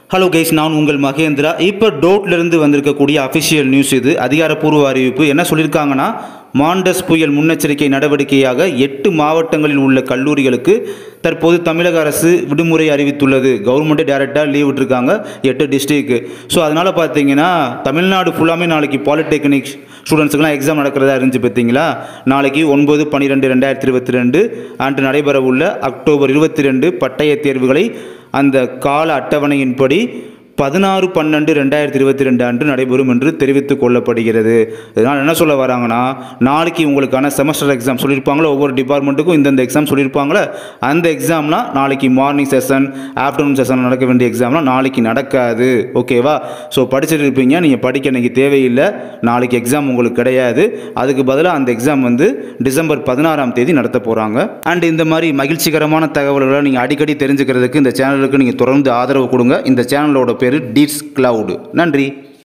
hello guys நான் உங்கள் மகேந்திரா இப்போ டோட்லேருந்து வந்திருக்கக்கூடிய அஃபிஷியல் நியூஸ் இது அதிகாரப்பூர்வ அறிவிப்பு என்ன சொல்லியிருக்காங்கன்னா மாண்டஸ் புயல் முன்னெச்சரிக்கை நடவடிக்கையாக எட்டு மாவட்டங்களில் உள்ள கல்லூரிகளுக்கு தற்போது தமிழக அரசு விடுமுறை அறிவித்துள்ளது கவர்மெண்ட்டே டேரெக்டாக லீவ் விட்டுருக்காங்க எட்டு டிஸ்ட்ரிக்கு ஸோ அதனால் பார்த்தீங்கன்னா தமிழ்நாடு ஃபுல்லாமே நாளைக்கு பாலிடெக்னிக் ஸ்டூடெண்ட்ஸுக்குலாம் எக்ஸாம் நடக்கிறதா இருந்துச்சு பார்த்தீங்களா நாளைக்கு ஒன்பது பன்னிரெண்டு ரெண்டாயிரத்தி இருபத்தி ரெண்டு அன்று நடைபெறவுள்ள அக்டோபர் இருபத்தி ரெண்டு பட்டய தேர்வுகளை அந்த கால அட்டவணையின்படி பதினாறு பன்னெண்டு ரெண்டாயிரத்தி இருபத்தி ரெண்டு அன்று நடைபெறும் என்று தெரிவித்துக் கொள்ளப்படுகிறது இதனால் என்ன சொல்ல வராங்கன்னா நாளைக்கு உங்களுக்கான செமஸ்டர் எக்ஸாம் சொல்லியிருப்பாங்களோ ஒவ்வொரு டிபார்ட்மெண்ட்டுக்கும் இந்தந்த எக்ஸாம் சொல்லியிருப்பாங்களே அந்த எக்ஸாம்லாம் நாளைக்கு மார்னிங் செஷன் ஆஃப்டர்நூன் செஷன் நடக்க வேண்டிய எக்ஸாம்லாம் நாளைக்கு நடக்காது ஓகேவா ஸோ படிச்சுட்டு இருப்பீங்க நீங்கள் படிக்க இன்னைக்கு தேவையில்லை நாளைக்கு எக்ஸாம் உங்களுக்கு கிடையாது அதுக்கு பதிலாக அந்த எக்ஸாம் வந்து டிசம்பர் பதினாறாம் தேதி நடத்த போகிறாங்க அண்ட் இந்த மாதிரி மகிழ்ச்சிகரமான தகவல்களை நீங்கள் அடிக்கடி தெரிஞ்சுக்கிறதுக்கு இந்த சேனலுக்கு நீங்கள் தொடர்ந்து ஆதரவு கொடுங்க இந்த சேனலோட பேர் டீட்ஸ் கிளவுடு நன்றி